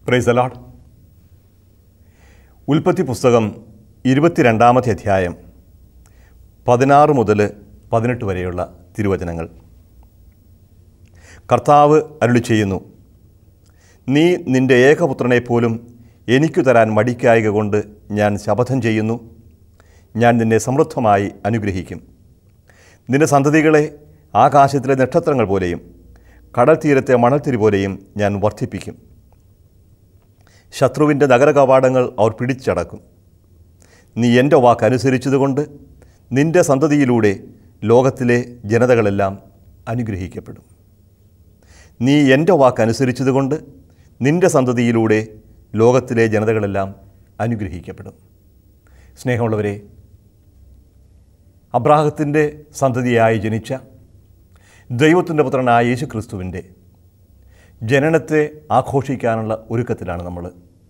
price allowed ഉൽപ്പത്തി പുസ്തകം ഇരുപത്തിരണ്ടാമത്തെ അധ്യായം പതിനാറ് മുതൽ പതിനെട്ട് വരെയുള്ള തിരുവചനങ്ങൾ കർത്താവ് അരുളി ചെയ്യുന്നു നീ നിന്റെ ഏകപുത്രനെ പോലും എനിക്കു തരാൻ മടിക്കായക കൊണ്ട് ഞാൻ ശപഥം ചെയ്യുന്നു ഞാൻ നിന്നെ സമൃദ്ധമായി അനുഗ്രഹിക്കും നിന്റെ സന്തതികളെ ആകാശത്തിലെ നക്ഷത്രങ്ങൾ പോലെയും കടൽ തീരത്തെ മണൽത്തിരി പോലെയും ഞാൻ വർദ്ധിപ്പിക്കും ശത്രുവിൻ്റെ നഗരകവാടങ്ങൾ അവർ പിടിച്ചടക്കും നീ എൻ്റെ വാക്ക് അനുസരിച്ചതുകൊണ്ട് നിന്റെ സന്തതിയിലൂടെ ലോകത്തിലെ ജനതകളെല്ലാം അനുഗ്രഹിക്കപ്പെടും നീ എൻ്റെ വാക്ക് അനുസരിച്ചതുകൊണ്ട് നിന്റെ സന്തതിയിലൂടെ ലോകത്തിലെ ജനതകളെല്ലാം അനുഗ്രഹിക്കപ്പെടും സ്നേഹമുള്ളവരെ അബ്രാഹത്തിൻ്റെ സന്തതിയായി ജനിച്ച ദൈവത്തിൻ്റെ പുത്രനായ യേശു ക്രിസ്തുവിൻ്റെ ജനനത്തെ ആഘോഷിക്കാനുള്ള ഒരുക്കത്തിലാണ് നമ്മൾ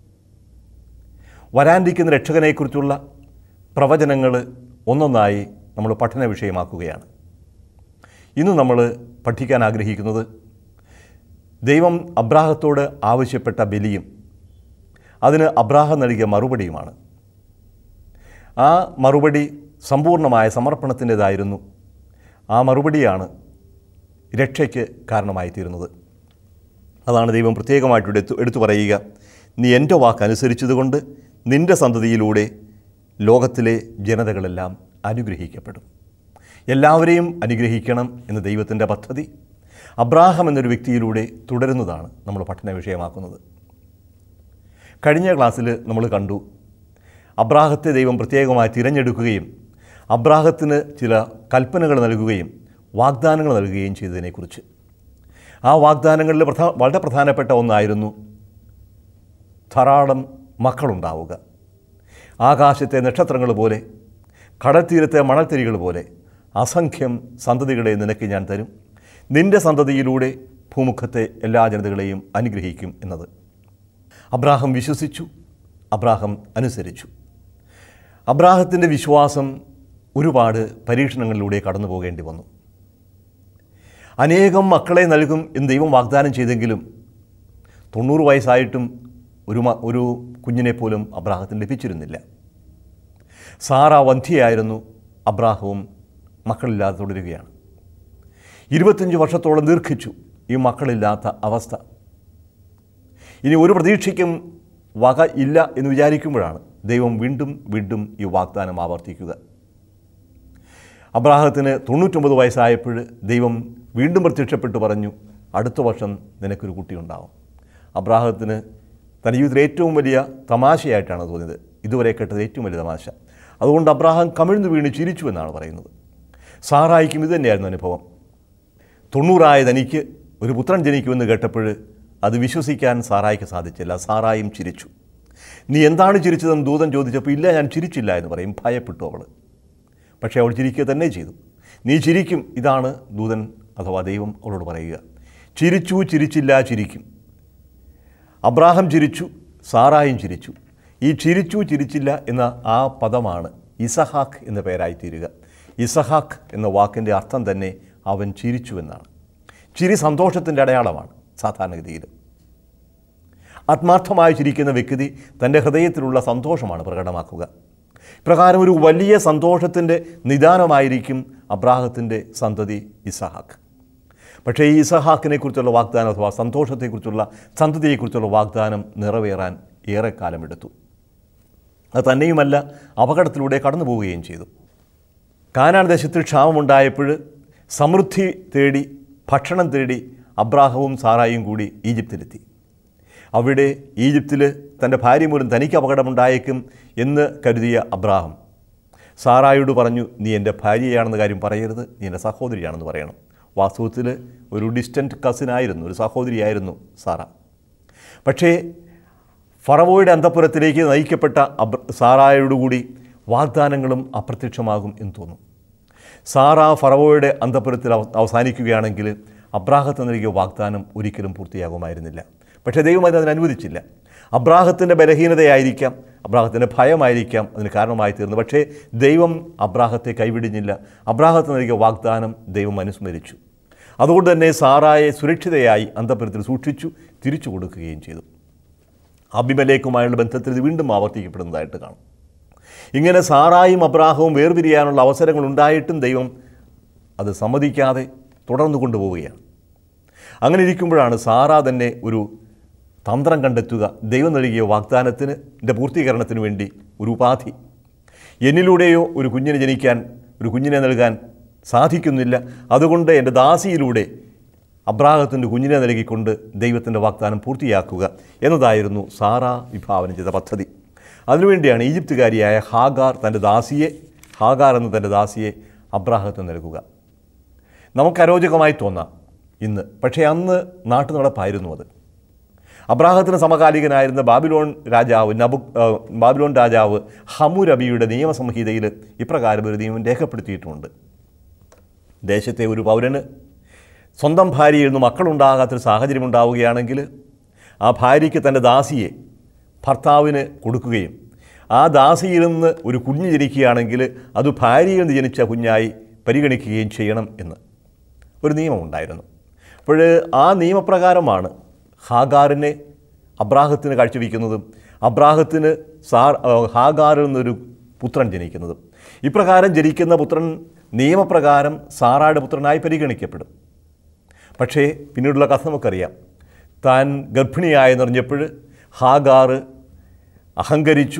വരാനിരിക്കുന്ന രക്ഷകനെക്കുറിച്ചുള്ള പ്രവചനങ്ങൾ ഒന്നൊന്നായി നമ്മൾ പഠന വിഷയമാക്കുകയാണ് ഇന്ന് നമ്മൾ പഠിക്കാൻ ആഗ്രഹിക്കുന്നത് ദൈവം അബ്രാഹത്തോട് ആവശ്യപ്പെട്ട ബലിയും അതിന് അബ്രാഹം നൽകിയ മറുപടിയുമാണ് ആ മറുപടി സമ്പൂർണ്ണമായ സമർപ്പണത്തിൻ്റെതായിരുന്നു ആ മറുപടിയാണ് രക്ഷയ്ക്ക് കാരണമായി തീരുന്നത് അതാണ് ദൈവം പ്രത്യേകമായിട്ട് എടുത്തു എടുത്തു പറയുക നീ എൻ്റെ വാക്ക് അനുസരിച്ചതുകൊണ്ട് നിൻ്റെ സന്തതിയിലൂടെ ലോകത്തിലെ ജനതകളെല്ലാം അനുഗ്രഹിക്കപ്പെടും എല്ലാവരെയും അനുഗ്രഹിക്കണം എന്ന ദൈവത്തിൻ്റെ പദ്ധതി അബ്രാഹം എന്നൊരു വ്യക്തിയിലൂടെ തുടരുന്നതാണ് നമ്മൾ പഠന വിഷയമാക്കുന്നത് കഴിഞ്ഞ ക്ലാസ്സിൽ നമ്മൾ കണ്ടു അബ്രാഹത്തെ ദൈവം പ്രത്യേകമായി തിരഞ്ഞെടുക്കുകയും അബ്രാഹത്തിന് ചില കൽപ്പനകൾ നൽകുകയും വാഗ്ദാനങ്ങൾ നൽകുകയും ചെയ്തതിനെക്കുറിച്ച് ആ വാഗ്ദാനങ്ങളിൽ പ്രധാ വളരെ പ്രധാനപ്പെട്ട ഒന്നായിരുന്നു ധാരാളം മക്കളുണ്ടാവുക ആകാശത്തെ നക്ഷത്രങ്ങൾ പോലെ കടൽത്തീരത്തെ മണൽത്തിരികൾ പോലെ അസംഖ്യം സന്തതികളെ നിനക്ക് ഞാൻ തരും നിന്റെ സന്തതിയിലൂടെ ഭൂമുഖത്തെ എല്ലാ ജനതകളെയും അനുഗ്രഹിക്കും എന്നത് അബ്രാഹം വിശ്വസിച്ചു അബ്രാഹം അനുസരിച്ചു അബ്രാഹത്തിൻ്റെ വിശ്വാസം ഒരുപാട് പരീക്ഷണങ്ങളിലൂടെ കടന്നു പോകേണ്ടി വന്നു അനേകം മക്കളെ നൽകും എന്ന് ദൈവം വാഗ്ദാനം ചെയ്തെങ്കിലും തൊണ്ണൂറ് വയസ്സായിട്ടും ഒരു മ ഒരു കുഞ്ഞിനെ പോലും അബ്രാഹത്തിന് ലഭിച്ചിരുന്നില്ല സാറ വന്ധ്യയായിരുന്നു അബ്രാഹവും മക്കളില്ലാതെ തുടരുകയാണ് ഇരുപത്തഞ്ച് വർഷത്തോളം ദീർഘിച്ചു ഈ മക്കളില്ലാത്ത അവസ്ഥ ഇനി ഒരു പ്രതീക്ഷയ്ക്കും വക ഇല്ല എന്ന് വിചാരിക്കുമ്പോഴാണ് ദൈവം വീണ്ടും വീണ്ടും ഈ വാഗ്ദാനം ആവർത്തിക്കുക അബ്രാഹത്തിന് തൊണ്ണൂറ്റൊമ്പത് വയസ്സായപ്പോൾ ദൈവം വീണ്ടും പ്രത്യക്ഷപ്പെട്ട് പറഞ്ഞു അടുത്ത വർഷം നിനക്കൊരു കുട്ടിയുണ്ടാവും അബ്രാഹത്തിന് തൻ്റെ ജീവിതത്തിൽ ഏറ്റവും വലിയ തമാശയായിട്ടാണ് തോന്നിയത് ഇതുവരെ കേട്ടത് ഏറ്റവും വലിയ തമാശ അതുകൊണ്ട് അബ്രാഹാം കമിഴ്ന്നു വീണ് ചിരിച്ചു എന്നാണ് പറയുന്നത് സാറായിക്കും ഇത് തന്നെയായിരുന്നു അനുഭവം തൊണ്ണൂറായ തനിക്ക് ഒരു പുത്രൻ ജനിക്കുമെന്ന് കേട്ടപ്പോൾ അത് വിശ്വസിക്കാൻ സാറായിക്ക് സാധിച്ചില്ല സാറായും ചിരിച്ചു നീ എന്താണ് ചിരിച്ചതെന്ന് ദൂതൻ ചോദിച്ചപ്പോൾ ഇല്ല ഞാൻ ചിരിച്ചില്ല എന്ന് പറയും ഭയപ്പെട്ടു അവൾ പക്ഷേ അവൾ ചിരിക്കുക തന്നെ ചെയ്തു നീ ചിരിക്കും ഇതാണ് ദൂതൻ അഥവാ ദൈവം അവളോട് പറയുക ചിരിച്ചു ചിരിച്ചില്ല ചിരിക്കും അബ്രാഹം ചിരിച്ചു സാറായും ചിരിച്ചു ഈ ചിരിച്ചു ചിരിച്ചില്ല എന്ന ആ പദമാണ് ഇസഹാക്ക് എന്ന പേരായി തീരുക ഇസഹാക്ക് എന്ന വാക്കിൻ്റെ അർത്ഥം തന്നെ അവൻ ചിരിച്ചു എന്നാണ് ചിരി സന്തോഷത്തിൻ്റെ അടയാളമാണ് സാധാരണഗതിയിൽ ആത്മാർത്ഥമായി ചിരിക്കുന്ന വ്യക്തി തൻ്റെ ഹൃദയത്തിലുള്ള സന്തോഷമാണ് പ്രകടമാക്കുക പ്രകാരം ഒരു വലിയ സന്തോഷത്തിൻ്റെ നിദാനമായിരിക്കും അബ്രാഹത്തിൻ്റെ സന്തതി ഇസഹാക്ക് പക്ഷേ ഈ ഇസഹാക്കിനെ കുറിച്ചുള്ള വാഗ്ദാനം അഥവാ സന്തോഷത്തെക്കുറിച്ചുള്ള സന്തതിയെക്കുറിച്ചുള്ള വാഗ്ദാനം നിറവേറാൻ ഏറെക്കാലം എടുത്തു അത് തന്നെയുമല്ല അപകടത്തിലൂടെ കടന്നു പോവുകയും ചെയ്തു കാനാൻ ദേശത്തിൽ ക്ഷാമമുണ്ടായപ്പോൾ സമൃദ്ധി തേടി ഭക്ഷണം തേടി അബ്രാഹവും സാറായും കൂടി ഈജിപ്തിലെത്തി അവിടെ ഈജിപ്തിൽ തൻ്റെ ഭാര്യ മൂലം തനിക്ക് അപകടമുണ്ടായേക്കും എന്ന് കരുതിയ അബ്രാഹം സാറായോട് പറഞ്ഞു നീ എൻ്റെ ഭാര്യയാണെന്ന കാര്യം പറയരുത് നീ എൻ്റെ സഹോദരിയാണെന്ന് പറയണം വാസ്തവത്തിൽ ഒരു ഡിസ്റ്റൻറ്റ് കസിനായിരുന്നു ഒരു സഹോദരിയായിരുന്നു സാറ പക്ഷേ ഫറവോയുടെ അന്തപുരത്തിലേക്ക് നയിക്കപ്പെട്ട അബ് സാറായോടുകൂടി വാഗ്ദാനങ്ങളും അപ്രത്യക്ഷമാകും എന്ന് തോന്നും സാറ ഫറവോയുടെ അന്തപുരത്തിൽ അവ അവസാനിക്കുകയാണെങ്കിൽ അബ്രാഹത്ത് നൽകിയ വാഗ്ദാനം ഒരിക്കലും പൂർത്തിയാകുമായിരുന്നില്ല പക്ഷേ ദൈവം അതിന് അനുവദിച്ചില്ല അബ്രാഹത്തിൻ്റെ ബലഹീനതയായിരിക്കാം അബ്രാഹത്തിൻ്റെ ഭയമായിരിക്കാം അതിന് കാരണമായി തീർന്നു പക്ഷേ ദൈവം അബ്രാഹത്തെ കൈവിടിഞ്ഞില്ല അബ്രാഹത്ത് നൽകിയ വാഗ്ദാനം ദൈവം അനുസ്മരിച്ചു അതുകൊണ്ട് തന്നെ സാറായെ സുരക്ഷിതയായി അന്തപുരത്തിൽ സൂക്ഷിച്ചു തിരിച്ചു കൊടുക്കുകയും ചെയ്തു അഭിമലേക്കുമായുള്ള ബന്ധത്തിൽ ഇത് വീണ്ടും ആവർത്തിക്കപ്പെടുന്നതായിട്ട് കാണും ഇങ്ങനെ സാറായും അബ്രാഹവും വേർപിരിയാനുള്ള അവസരങ്ങൾ ഉണ്ടായിട്ടും ദൈവം അത് സമ്മതിക്കാതെ തുടർന്നു കൊണ്ടുപോവുകയാണ് അങ്ങനെ ഇരിക്കുമ്പോഴാണ് സാറ തന്നെ ഒരു തന്ത്രം കണ്ടെത്തുക ദൈവം നൽകിയ വാഗ്ദാനത്തിന് എൻ്റെ പൂർത്തീകരണത്തിന് വേണ്ടി ഒരു ഉപാധി എന്നിലൂടെയോ ഒരു കുഞ്ഞിനെ ജനിക്കാൻ ഒരു കുഞ്ഞിനെ നൽകാൻ സാധിക്കുന്നില്ല അതുകൊണ്ട് എൻ്റെ ദാസിയിലൂടെ അബ്രാഹത്തിൻ്റെ കുഞ്ഞിനെ നൽകിക്കൊണ്ട് ദൈവത്തിൻ്റെ വാഗ്ദാനം പൂർത്തിയാക്കുക എന്നതായിരുന്നു സാറ വിഭാവനം ചെയ്ത പദ്ധതി അതിനുവേണ്ടിയാണ് ഈജിപ്തുകാരിയായ ഹാഗാർ തൻ്റെ ദാസിയെ ഹാഗാർ എന്ന തൻ്റെ ദാസിയെ അബ്രാഹത്തിന് നൽകുക നമുക്ക് അരോചകമായി തോന്നാം ഇന്ന് പക്ഷേ അന്ന് നാട്ടു നടപ്പായിരുന്നു അത് അബ്രാഹത്തിന് സമകാലികനായിരുന്ന ബാബിലോൺ രാജാവ് നബു ആ, ബാബിലോൺ രാജാവ് ഹമുരബിയുടെ നിയമസംഹിതയിൽ ഇപ്രകാരം ഒരു നിയമം രേഖപ്പെടുത്തിയിട്ടുമുണ്ട് ദേശത്തെ ഒരു പൗരന് സ്വന്തം ഭാര്യയിൽ നിന്ന് മക്കളുണ്ടാകാത്തൊരു സാഹചര്യം ഉണ്ടാവുകയാണെങ്കിൽ ആ ഭാര്യയ്ക്ക് തൻ്റെ ദാസിയെ ഭർത്താവിന് കൊടുക്കുകയും ആ ദാസിയിൽ നിന്ന് ഒരു കുഞ്ഞ് ജനിക്കുകയാണെങ്കിൽ അത് ഭാര്യയിൽ നിന്ന് ജനിച്ച കുഞ്ഞായി പരിഗണിക്കുകയും ചെയ്യണം എന്ന് ഒരു നിയമമുണ്ടായിരുന്നു അപ്പോൾ ആ നിയമപ്രകാരമാണ് ഹാഗാറിനെ അബ്രാഹത്തിന് കാഴ്ചവെക്കുന്നതും അബ്രാഹത്തിന് സാർ ആ, ഹാഗാറിൽ നിന്നൊരു പുത്രൻ ജനിക്കുന്നതും ഇപ്രകാരം ജനിക്കുന്ന പുത്രൻ നിയമപ്രകാരം സാറായുടെ പുത്രനായി പരിഗണിക്കപ്പെടും പക്ഷേ പിന്നീടുള്ള കഥ നമുക്കറിയാം താൻ ഗർഭിണിയായെന്നറിഞ്ഞപ്പോൾ ഹാഗാറ് അഹങ്കരിച്ചു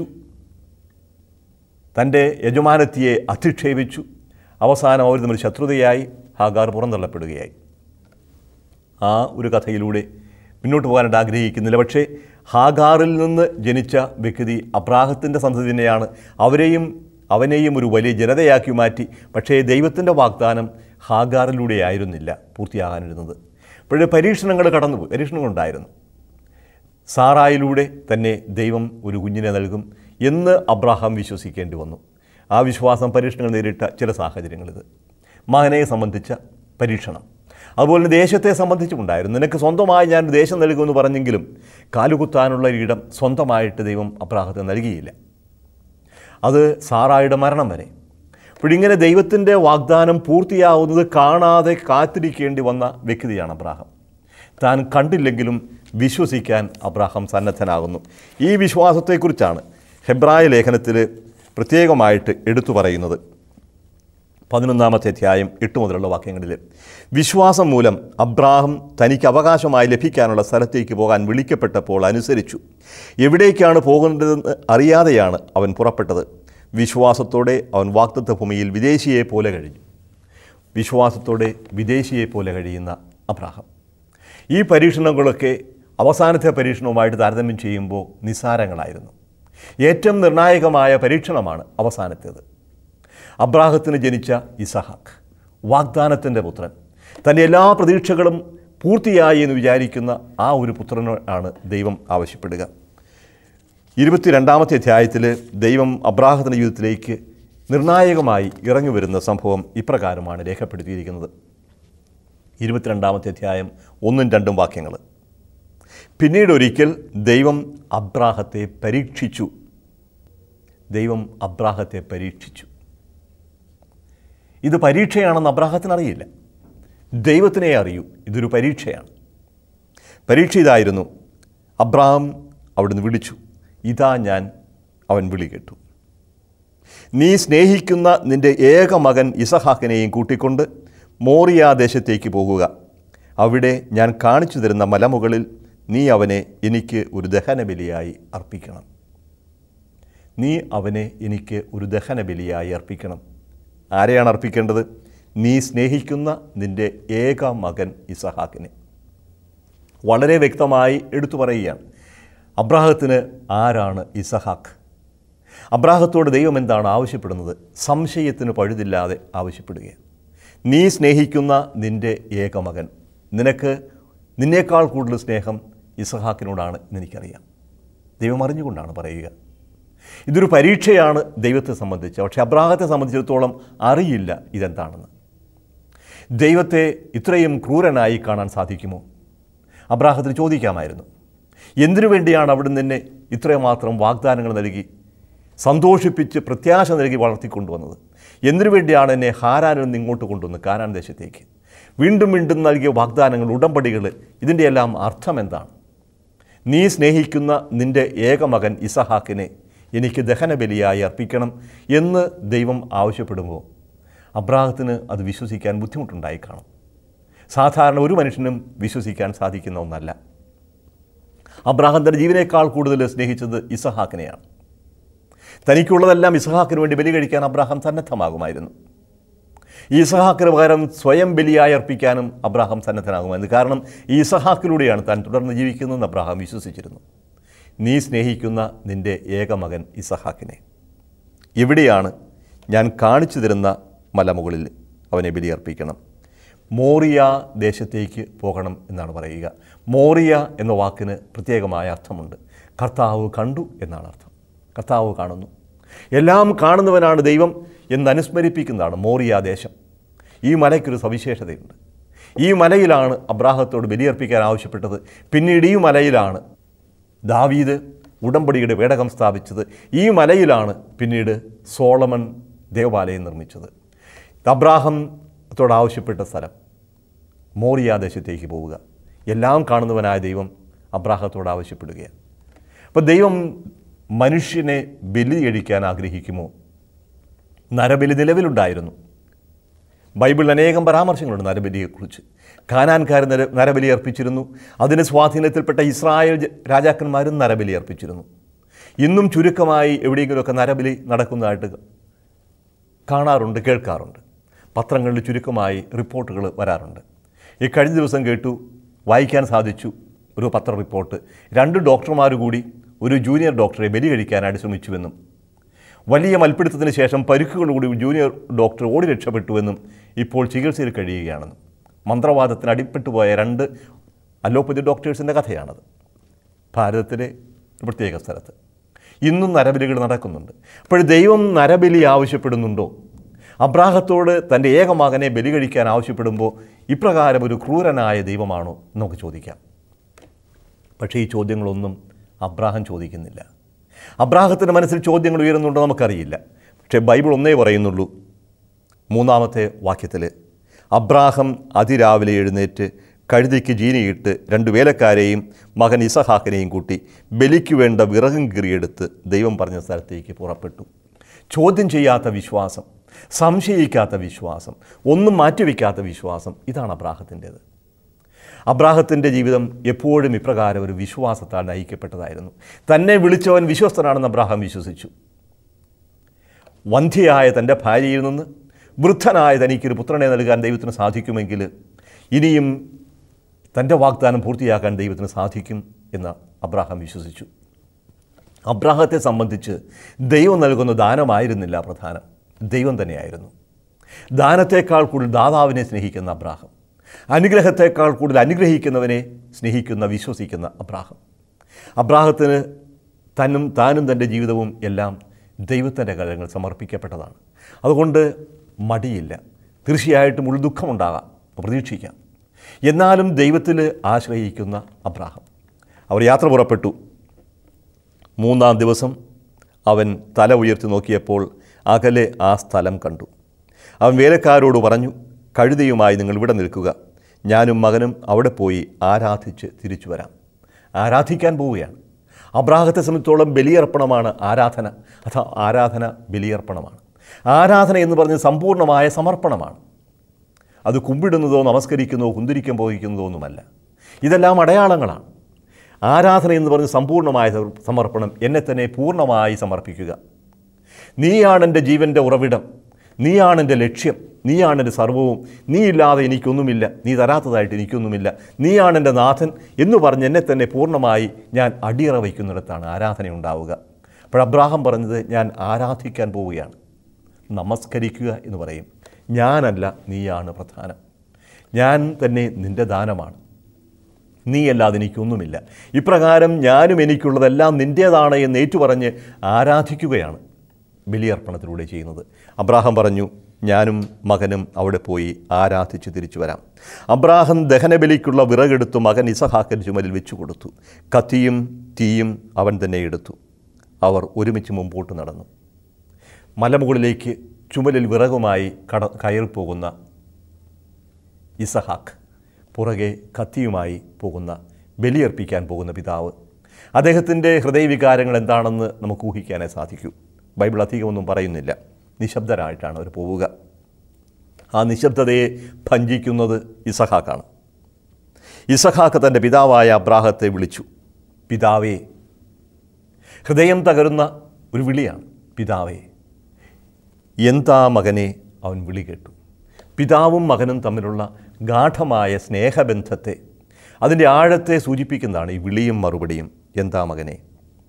തൻ്റെ യജമാനത്തിയെ അധിക്ഷേപിച്ചു അവസാനം അവർ തമ്മിൽ ശത്രുതയായി ഹാഗാർ പുറന്തള്ളപ്പെടുകയായി ആ ഒരു കഥയിലൂടെ മുന്നോട്ട് പോകാനായിട്ട് ആഗ്രഹിക്കുന്നില്ല പക്ഷേ ഹാഗാറിൽ നിന്ന് ജനിച്ച വ്യക്തി അബ്രാഹത്തിൻ്റെ സന്തതി തന്നെയാണ് അവരെയും അവനെയും ഒരു വലിയ ജനതയാക്കി മാറ്റി പക്ഷേ ദൈവത്തിൻ്റെ വാഗ്ദാനം ഹാഗാറിലൂടെ ആയിരുന്നില്ല പൂർത്തിയാകാനിരുന്നത് അപ്പോഴേ പരീക്ഷണങ്ങൾ കടന്നുപോയി പരീക്ഷണങ്ങളുണ്ടായിരുന്നു സാറായിലൂടെ തന്നെ ദൈവം ഒരു കുഞ്ഞിനെ നൽകും എന്ന് അബ്രാഹാം വിശ്വസിക്കേണ്ടി വന്നു ആ വിശ്വാസം പരീക്ഷണങ്ങൾ നേരിട്ട ചില സാഹചര്യങ്ങളിത് മകനെ സംബന്ധിച്ച പരീക്ഷണം അതുപോലെ തന്നെ ദേശത്തെ സംബന്ധിച്ചുമുണ്ടായിരുന്നു നിനക്ക് സ്വന്തമായി ഞാൻ ദേശം നൽകുമെന്ന് പറഞ്ഞെങ്കിലും കാലുകുത്താനുള്ള ഒരിടം സ്വന്തമായിട്ട് ദൈവം അബ്രാഹത്തിന് നൽകിയില്ല അത് സാറായുടെ മരണം വരെ അപ്പോഴിങ്ങനെ ദൈവത്തിൻ്റെ വാഗ്ദാനം പൂർത്തിയാവുന്നത് കാണാതെ കാത്തിരിക്കേണ്ടി വന്ന വ്യക്തിയാണ് അബ്രാഹം താൻ കണ്ടില്ലെങ്കിലും വിശ്വസിക്കാൻ അബ്രാഹം സന്നദ്ധനാകുന്നു ഈ വിശ്വാസത്തെക്കുറിച്ചാണ് ഹെബ്രായ ലേഖനത്തിൽ പ്രത്യേകമായിട്ട് എടുത്തു പറയുന്നത് പതിനൊന്നാമത്തെ അധ്യായം എട്ട് മുതലുള്ള വാക്യങ്ങളിൽ വിശ്വാസം മൂലം അബ്രാഹം തനിക്ക് അവകാശമായി ലഭിക്കാനുള്ള സ്ഥലത്തേക്ക് പോകാൻ വിളിക്കപ്പെട്ടപ്പോൾ അനുസരിച്ചു എവിടേക്കാണ് പോകേണ്ടതെന്ന് അറിയാതെയാണ് അവൻ പുറപ്പെട്ടത് വിശ്വാസത്തോടെ അവൻ വാക്തത്വ ഭൂമിയിൽ വിദേശിയെ പോലെ കഴിഞ്ഞു വിശ്വാസത്തോടെ വിദേശിയെ പോലെ കഴിയുന്ന അബ്രാഹം ഈ പരീക്ഷണങ്ങളൊക്കെ അവസാനത്തെ പരീക്ഷണവുമായിട്ട് താരതമ്യം ചെയ്യുമ്പോൾ നിസ്സാരങ്ങളായിരുന്നു ഏറ്റവും നിർണായകമായ പരീക്ഷണമാണ് അവസാനത്തേത് അബ്രാഹത്തിന് ജനിച്ച ഇസഹാക്ക് വാഗ്ദാനത്തിൻ്റെ പുത്രൻ തൻ്റെ എല്ലാ പ്രതീക്ഷകളും പൂർത്തിയായി എന്ന് വിചാരിക്കുന്ന ആ ഒരു പുത്രനാണ് ദൈവം ആവശ്യപ്പെടുക ഇരുപത്തിരണ്ടാമത്തെ അധ്യായത്തിൽ ദൈവം അബ്രാഹത്തിൻ്റെ ജീവിതത്തിലേക്ക് നിർണായകമായി ഇറങ്ങി വരുന്ന സംഭവം ഇപ്രകാരമാണ് രേഖപ്പെടുത്തിയിരിക്കുന്നത് ഇരുപത്തിരണ്ടാമത്തെ അധ്യായം ഒന്നും രണ്ടും വാക്യങ്ങൾ പിന്നീട് ഒരിക്കൽ ദൈവം അബ്രാഹത്തെ പരീക്ഷിച്ചു ദൈവം അബ്രാഹത്തെ പരീക്ഷിച്ചു ഇത് പരീക്ഷയാണെന്ന് അബ്രാഹത്തിന് അറിയില്ല ദൈവത്തിനെ അറിയൂ ഇതൊരു പരീക്ഷയാണ് പരീക്ഷ ഇതായിരുന്നു അബ്രാഹം അവിടുന്ന് വിളിച്ചു ഇതാ ഞാൻ അവൻ വിളി കേട്ടു നീ സ്നേഹിക്കുന്ന നിന്റെ ഏക മകൻ ഇസഹാക്കിനെയും കൂട്ടിക്കൊണ്ട് മോറിയ ദേശത്തേക്ക് പോകുക അവിടെ ഞാൻ കാണിച്ചു തരുന്ന മലമുകളിൽ നീ അവനെ എനിക്ക് ഒരു ദഹനബലിയായി അർപ്പിക്കണം നീ അവനെ എനിക്ക് ഒരു ദഹനബലിയായി അർപ്പിക്കണം ആരെയാണ് അർപ്പിക്കേണ്ടത് നീ സ്നേഹിക്കുന്ന നിന്റെ ഏക മകൻ ഇസഹാക്കിനെ വളരെ വ്യക്തമായി എടുത്തു പറയുകയാണ് അബ്രാഹത്തിന് ആരാണ് ഇസഹാക്ക് അബ്രാഹത്തോട് ദൈവം എന്താണ് ആവശ്യപ്പെടുന്നത് സംശയത്തിന് പഴുതില്ലാതെ ആവശ്യപ്പെടുകയാണ് നീ സ്നേഹിക്കുന്ന നിൻ്റെ ഏകമകൻ നിനക്ക് നിന്നേക്കാൾ കൂടുതൽ സ്നേഹം ഇസഹാക്കിനോടാണ് എന്ന് എനിക്കറിയാം ദൈവം അറിഞ്ഞുകൊണ്ടാണ് പറയുക ഇതൊരു പരീക്ഷയാണ് ദൈവത്തെ സംബന്ധിച്ച് പക്ഷേ അബ്രാഹത്തെ സംബന്ധിച്ചിടത്തോളം അറിയില്ല ഇതെന്താണെന്ന് ദൈവത്തെ ഇത്രയും ക്രൂരനായി കാണാൻ സാധിക്കുമോ അബ്രാഹത്തിന് ചോദിക്കാമായിരുന്നു എന്തിനു വേണ്ടിയാണ് അവിടുന്ന് എന്നെ ഇത്രമാത്രം വാഗ്ദാനങ്ങൾ നൽകി സന്തോഷിപ്പിച്ച് പ്രത്യാശ നൽകി വളർത്തിക്കൊണ്ടുവന്നത് എന്തിനു വേണ്ടിയാണ് എന്നെ ഹാരാനിൽ നിന്ന് ഇങ്ങോട്ട് കൊണ്ടുവന്ന് കാനാൻ ദേശത്തേക്ക് വീണ്ടും വീണ്ടും നൽകിയ വാഗ്ദാനങ്ങൾ ഉടമ്പടികൾ ഇതിൻ്റെ എല്ലാം അർത്ഥം എന്താണ് നീ സ്നേഹിക്കുന്ന നിൻ്റെ ഏകമകൻ ഇസഹാക്കിനെ എനിക്ക് ദഹനബലിയായി അർപ്പിക്കണം എന്ന് ദൈവം ആവശ്യപ്പെടുമ്പോൾ അബ്രാഹത്തിന് അത് വിശ്വസിക്കാൻ ബുദ്ധിമുട്ടുണ്ടായി കാണും സാധാരണ ഒരു മനുഷ്യനും വിശ്വസിക്കാൻ സാധിക്കുന്ന ഒന്നല്ല അബ്രാഹം തൻ്റെ ജീവനേക്കാൾ കൂടുതൽ സ്നേഹിച്ചത് ഇസഹാക്കിനെയാണ് തനിക്കുള്ളതെല്ലാം ഇസഹാക്കിന് വേണ്ടി ബലി കഴിക്കാൻ അബ്രാഹാം സന്നദ്ധമാകുമായിരുന്നു ഈ ഇസഹാക്കിന് പകരം സ്വയം ബലിയായി അർപ്പിക്കാനും അബ്രാഹാം സന്നദ്ധനാകുമായിരുന്നു കാരണം ഈ ഇസഹാക്കിലൂടെയാണ് താൻ തുടർന്ന് ജീവിക്കുന്നതെന്ന് അബ്രാഹാം വിശ്വസിച്ചിരുന്നു നീ സ്നേഹിക്കുന്ന നിൻ്റെ ഏകമകൻ ഇസഹാക്കിനെ എവിടെയാണ് ഞാൻ കാണിച്ചു തരുന്ന മലമുകളിൽ അവനെ ബലിയർപ്പിക്കണം മോറിയ ദേശത്തേക്ക് പോകണം എന്നാണ് പറയുക മോറിയ എന്ന വാക്കിന് പ്രത്യേകമായ അർത്ഥമുണ്ട് കർത്താവ് കണ്ടു എന്നാണ് അർത്ഥം കർത്താവ് കാണുന്നു എല്ലാം കാണുന്നവനാണ് ദൈവം എന്നനുസ്മരിപ്പിക്കുന്നതാണ് മോറിയ ദേശം ഈ മലയ്ക്കൊരു സവിശേഷതയുണ്ട് ഈ മലയിലാണ് അബ്രാഹത്തോട് ബലിയർപ്പിക്കാൻ ആവശ്യപ്പെട്ടത് പിന്നീട് ഈ മലയിലാണ് ദാവീദ് ഉടമ്പടിയുടെ പേടകം സ്ഥാപിച്ചത് ഈ മലയിലാണ് പിന്നീട് സോളമൻ ദേവാലയം നിർമ്മിച്ചത് അബ്രാഹത്തോട് ആവശ്യപ്പെട്ട സ്ഥലം മോറിയ ദേശത്തേക്ക് പോവുക എല്ലാം കാണുന്നവനായ ദൈവം അബ്രാഹത്തോട് ആവശ്യപ്പെടുകയാണ് അപ്പോൾ ദൈവം മനുഷ്യനെ ബലി കഴിക്കാൻ ആഗ്രഹിക്കുമോ നരബലി നിലവിലുണ്ടായിരുന്നു ബൈബിളിൽ അനേകം പരാമർശങ്ങളുണ്ട് നരബലിയെക്കുറിച്ച് കാനാൻകാർ നര നരബലി അർപ്പിച്ചിരുന്നു അതിന് സ്വാധീനത്തിൽപ്പെട്ട ഇസ്രായേൽ ജ- രാജാക്കന്മാരും നരബലി അർപ്പിച്ചിരുന്നു ഇന്നും ചുരുക്കമായി എവിടെയെങ്കിലുമൊക്കെ നരബലി നടക്കുന്നതായിട്ട് കാണാറുണ്ട് കേൾക്കാറുണ്ട് പത്രങ്ങളിൽ ചുരുക്കമായി റിപ്പോർട്ടുകൾ വരാറുണ്ട് ഈ കഴിഞ്ഞ ദിവസം കേട്ടു വായിക്കാൻ സാധിച്ചു ഒരു പത്ര റിപ്പോർട്ട് രണ്ട് ഡോക്ടർമാർ കൂടി ഒരു ജൂനിയർ ഡോക്ടറെ ബലി കഴിക്കാനായിട്ട് ശ്രമിച്ചുവെന്നും വലിയ മൽപ്പിടുത്തത്തിന് ശേഷം പരുക്കുകളോടുകൂടി ജൂനിയർ ഡോക്ടർ ഓടി രക്ഷപ്പെട്ടുവെന്നും ഇപ്പോൾ ചികിത്സയിൽ കഴിയുകയാണെന്നും മന്ത്രവാദത്തിന് അടിപ്പെട്ടു പോയ രണ്ട് അലോപ്പതി ഡോക്ടേഴ്സിൻ്റെ കഥയാണത് ഭാരതത്തിലെ ഒരു പ്രത്യേക സ്ഥലത്ത് ഇന്നും നരബലികൾ നടക്കുന്നുണ്ട് അപ്പോൾ ദൈവം നരബലി ആവശ്യപ്പെടുന്നുണ്ടോ അബ്രാഹത്തോട് തൻ്റെ ഏകമകനെ ബലി കഴിക്കാൻ ആവശ്യപ്പെടുമ്പോൾ ഇപ്രകാരം ഒരു ക്രൂരനായ ദൈവമാണോ എന്ന് നമുക്ക് ചോദിക്കാം പക്ഷേ ഈ ചോദ്യങ്ങളൊന്നും അബ്രാഹം ചോദിക്കുന്നില്ല അബ്രാഹത്തിൻ്റെ മനസ്സിൽ ചോദ്യങ്ങൾ ഉയരുന്നുണ്ടോ നമുക്കറിയില്ല പക്ഷേ ബൈബിൾ ഒന്നേ പറയുന്നുള്ളൂ മൂന്നാമത്തെ വാക്യത്തിൽ അബ്രാഹം അതിരാവിലെ എഴുന്നേറ്റ് കഴുതിക്ക് ജീനിയിട്ട് രണ്ട് വേലക്കാരെയും മകൻ ഇസഹാക്കിനെയും കൂട്ടി ബലിക്ക് വേണ്ട വിറകും കീറിയെടുത്ത് ദൈവം പറഞ്ഞ സ്ഥലത്തേക്ക് പുറപ്പെട്ടു ചോദ്യം ചെയ്യാത്ത വിശ്വാസം സംശയിക്കാത്ത വിശ്വാസം ഒന്നും മാറ്റിവെക്കാത്ത വിശ്വാസം ഇതാണ് അബ്രാഹത്തിൻ്റേത് അബ്രാഹത്തിൻ്റെ ജീവിതം എപ്പോഴും ഇപ്രകാരം ഒരു വിശ്വാസത്താൽ നയിക്കപ്പെട്ടതായിരുന്നു തന്നെ വിളിച്ചവൻ വിശ്വസ്തനാണെന്ന് അബ്രാഹാം വിശ്വസിച്ചു വന്ധ്യയായ തൻ്റെ ഭാര്യയിൽ നിന്ന് വൃദ്ധനായ തനിക്കൊരു പുത്രനെ നൽകാൻ ദൈവത്തിന് സാധിക്കുമെങ്കിൽ ഇനിയും തൻ്റെ വാഗ്ദാനം പൂർത്തിയാക്കാൻ ദൈവത്തിന് സാധിക്കും എന്ന് അബ്രാഹാം വിശ്വസിച്ചു അബ്രാഹത്തെ സംബന്ധിച്ച് ദൈവം നൽകുന്ന ദാനമായിരുന്നില്ല പ്രധാനം ദൈവം തന്നെയായിരുന്നു ദാനത്തേക്കാൾ കൂടുതൽ ദാതാവിനെ സ്നേഹിക്കുന്ന അബ്രാഹം അനുഗ്രഹത്തേക്കാൾ കൂടുതൽ അനുഗ്രഹിക്കുന്നവനെ സ്നേഹിക്കുന്ന വിശ്വസിക്കുന്ന അബ്രാഹം അബ്രാഹത്തിന് തന്നും താനും തൻ്റെ ജീവിതവും എല്ലാം ദൈവത്തിൻ്റെ കാര്യങ്ങൾ സമർപ്പിക്കപ്പെട്ടതാണ് അതുകൊണ്ട് മടിയില്ല തീർച്ചയായിട്ടും ഉൾദുഃഖമുണ്ടാകാം പ്രതീക്ഷിക്കാം എന്നാലും ദൈവത്തിൽ ആശ്രയിക്കുന്ന അബ്രാഹം അവർ യാത്ര പുറപ്പെട്ടു മൂന്നാം ദിവസം അവൻ തല ഉയർത്തി നോക്കിയപ്പോൾ അകലെ ആ സ്ഥലം കണ്ടു അവൻ വേലക്കാരോട് പറഞ്ഞു കഴുതയുമായി നിങ്ങൾ ഇവിടെ നിൽക്കുക ഞാനും മകനും അവിടെ പോയി ആരാധിച്ച് തിരിച്ചു വരാം ആരാധിക്കാൻ പോവുകയാണ് അബ്രാഹത്തെ സംബന്ധിച്ചോളം ബലിയർപ്പണമാണ് ആരാധന അഥവാ ആരാധന ബലിയർപ്പണമാണ് ആരാധന എന്ന് പറഞ്ഞ് സമ്പൂർണ്ണമായ സമർപ്പണമാണ് അത് കുമ്പിടുന്നതോ നമസ്കരിക്കുന്നതോ കുന്തിരിക്കം പോയിക്കുന്നതോ ഒന്നുമല്ല ഇതെല്ലാം അടയാളങ്ങളാണ് ആരാധന എന്ന് പറഞ്ഞ് സമ്പൂർണ്ണമായ സമർപ്പണം എന്നെ തന്നെ പൂർണ്ണമായി സമർപ്പിക്കുക നീയാണ് എൻ്റെ ജീവൻ്റെ ഉറവിടം നീയാണ് എൻ്റെ ലക്ഷ്യം നീയാണ് എൻ്റെ സർവവും നീ ഇല്ലാതെ എനിക്കൊന്നുമില്ല നീ തരാത്തതായിട്ട് എനിക്കൊന്നുമില്ല നീയാണ് എൻ്റെ നാഥൻ എന്ന് പറഞ്ഞ് എന്നെ തന്നെ പൂർണ്ണമായി ഞാൻ അടിയറ വയ്ക്കുന്നിടത്താണ് ആരാധന ഉണ്ടാവുക അപ്പോൾ അബ്രാഹം പറഞ്ഞത് ഞാൻ ആരാധിക്കാൻ പോവുകയാണ് നമസ്കരിക്കുക എന്ന് പറയും ഞാനല്ല നീയാണ് പ്രധാനം ഞാൻ തന്നെ നിൻ്റെ ദാനമാണ് നീയല്ലാതെ എനിക്കൊന്നുമില്ല ഇപ്രകാരം ഞാനും എനിക്കുള്ളതെല്ലാം നിൻ്റേതാണ് എന്ന് ഏറ്റുപറഞ്ഞ് ആരാധിക്കുകയാണ് ബലിയർപ്പണത്തിലൂടെ ചെയ്യുന്നത് അബ്രാഹം പറഞ്ഞു ഞാനും മകനും അവിടെ പോയി ആരാധിച്ച് തിരിച്ചു വരാം അബ്രാഹം ദഹനബലിക്കുള്ള വിറകെടുത്തു മകൻ ഇസഹാക്കൻ ചുമലിൽ വെച്ചു കൊടുത്തു കത്തിയും തീയും അവൻ തന്നെ എടുത്തു അവർ ഒരുമിച്ച് മുമ്പോട്ട് നടന്നു മലമുകളിലേക്ക് ചുമലിൽ വിറകുമായി കട കയറിപ്പോകുന്ന ഇസഹാക്ക് പുറകെ കത്തിയുമായി പോകുന്ന ബലിയർപ്പിക്കാൻ പോകുന്ന പിതാവ് അദ്ദേഹത്തിൻ്റെ ഹൃദയവികാരങ്ങൾ എന്താണെന്ന് നമുക്ക് ഊഹിക്കാനേ സാധിക്കൂ ബൈബിൾ അധികമൊന്നും പറയുന്നില്ല നിശബ്ദരായിട്ടാണ് അവർ പോവുക ആ നിശബ്ദതയെ ഭഞ്ചിക്കുന്നത് ഇസഹാക്കാണ് ഇസഹാക്ക് തൻ്റെ പിതാവായ അബ്രാഹത്തെ വിളിച്ചു പിതാവേ ഹൃദയം തകരുന്ന ഒരു വിളിയാണ് പിതാവേ എന്താ മകനെ അവൻ വിളി കേട്ടു പിതാവും മകനും തമ്മിലുള്ള ഗാഠമായ സ്നേഹബന്ധത്തെ അതിൻ്റെ ആഴത്തെ സൂചിപ്പിക്കുന്നതാണ് ഈ വിളിയും മറുപടിയും എന്താ മകനെ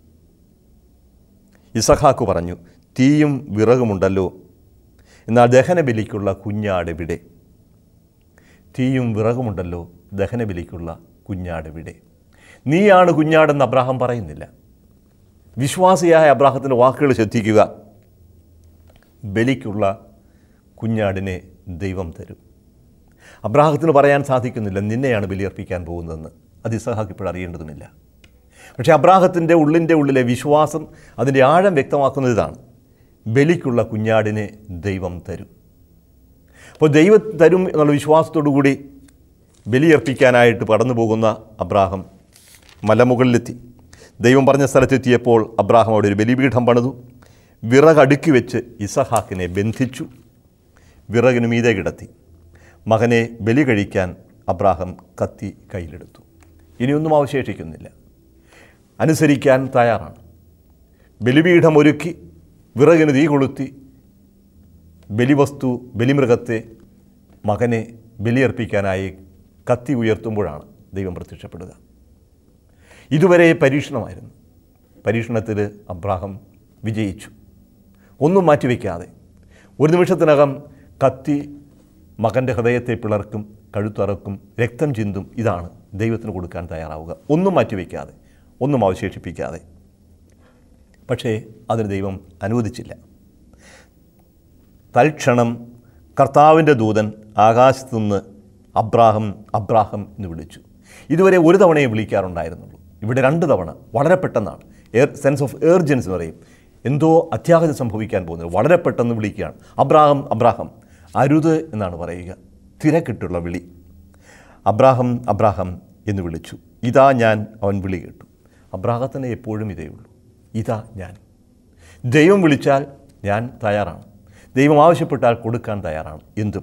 ഇസഹാക്ക് പറഞ്ഞു തീയും വിറകുമുണ്ടല്ലോ എന്നാൽ ദഹനബലിക്കുള്ള കുഞ്ഞാടെവിടെ തീയും വിറകുമുണ്ടല്ലോ ദഹനബലിക്കുള്ള കുഞ്ഞാടെവിടെ നീയാണ് കുഞ്ഞാടെന്ന് അബ്രാഹം പറയുന്നില്ല വിശ്വാസിയായ അബ്രാഹത്തിൻ്റെ വാക്കുകൾ ശ്രദ്ധിക്കുക ബലിക്കുള്ള കുഞ്ഞാടിനെ ദൈവം തരും അബ്രാഹത്തിന് പറയാൻ സാധിക്കുന്നില്ല നിന്നെയാണ് ബലിയർപ്പിക്കാൻ പോകുന്നതെന്ന് അത് ഇസഹാക്ക് ഇപ്പോൾ അറിയേണ്ടതുമില്ല പക്ഷേ അബ്രാഹത്തിൻ്റെ ഉള്ളിൻ്റെ ഉള്ളിലെ വിശ്വാസം അതിൻ്റെ ആഴം വ്യക്തമാക്കുന്നത് ഇതാണ് ബലിക്കുള്ള കുഞ്ഞാടിനെ ദൈവം തരും അപ്പോൾ ദൈവം തരും എന്നുള്ള വിശ്വാസത്തോടു കൂടി ബലിയർപ്പിക്കാനായിട്ട് കടന്നു പോകുന്ന അബ്രാഹം മലമുകളിലെത്തി ദൈവം പറഞ്ഞ സ്ഥലത്തെത്തിയപ്പോൾ അബ്രാഹം അവിടെ ഒരു ബലിപീഠം പണിതു വിറകടുക്കി വെച്ച് ഇസഹാക്കിനെ ബന്ധിച്ചു വിറകിന് മീതെ കിടത്തി മകനെ ബലി കഴിക്കാൻ അബ്രാഹം കത്തി കയ്യിലെടുത്തു ഇനിയൊന്നും അവശേഷിക്കുന്നില്ല അനുസരിക്കാൻ തയ്യാറാണ് ബലിപീഠം ഒരുക്കി വിറകിന് തീ കൊളുത്തി ബലിവസ്തു ബലിമൃഗത്തെ മകനെ ബലിയർപ്പിക്കാനായി കത്തി ഉയർത്തുമ്പോഴാണ് ദൈവം പ്രത്യക്ഷപ്പെടുക ഇതുവരെ പരീക്ഷണമായിരുന്നു പരീക്ഷണത്തിൽ അബ്രാഹം വിജയിച്ചു ഒന്നും മാറ്റിവെക്കാതെ ഒരു നിമിഷത്തിനകം കത്തി മകൻ്റെ ഹൃദയത്തെ പിളർക്കും കഴുത്തറക്കും രക്തം ചിന്തും ഇതാണ് ദൈവത്തിന് കൊടുക്കാൻ തയ്യാറാവുക ഒന്നും മാറ്റിവെക്കാതെ ഒന്നും അവശേഷിപ്പിക്കാതെ പക്ഷേ അതിന് ദൈവം അനുവദിച്ചില്ല തൽക്ഷണം കർത്താവിൻ്റെ ദൂതൻ ആകാശത്തു നിന്ന് അബ്രാഹം അബ്രാഹം എന്ന് വിളിച്ചു ഇതുവരെ ഒരു തവണയെ വിളിക്കാറുണ്ടായിരുന്നുള്ളൂ ഇവിടെ രണ്ട് തവണ വളരെ പെട്ടെന്നാണ് എയർ സെൻസ് ഓഫ് ഏർജൻസ് എന്ന് പറയും എന്തോ അത്യാഹിതം സംഭവിക്കാൻ പോകുന്നത് വളരെ പെട്ടെന്ന് വിളിക്കുകയാണ് അബ്രാഹം അബ്രാഹം അരുത് എന്നാണ് പറയുക തിരക്കിട്ടുള്ള വിളി അബ്രാഹം അബ്രാഹം എന്ന് വിളിച്ചു ഇതാ ഞാൻ അവൻ വിളി കേട്ടു അബ്രാഹത്തിന് എപ്പോഴും ഇതേ ഉള്ളൂ ഇതാ ഞാൻ ദൈവം വിളിച്ചാൽ ഞാൻ തയ്യാറാണ് ദൈവം ആവശ്യപ്പെട്ടാൽ കൊടുക്കാൻ തയ്യാറാണ് എന്തും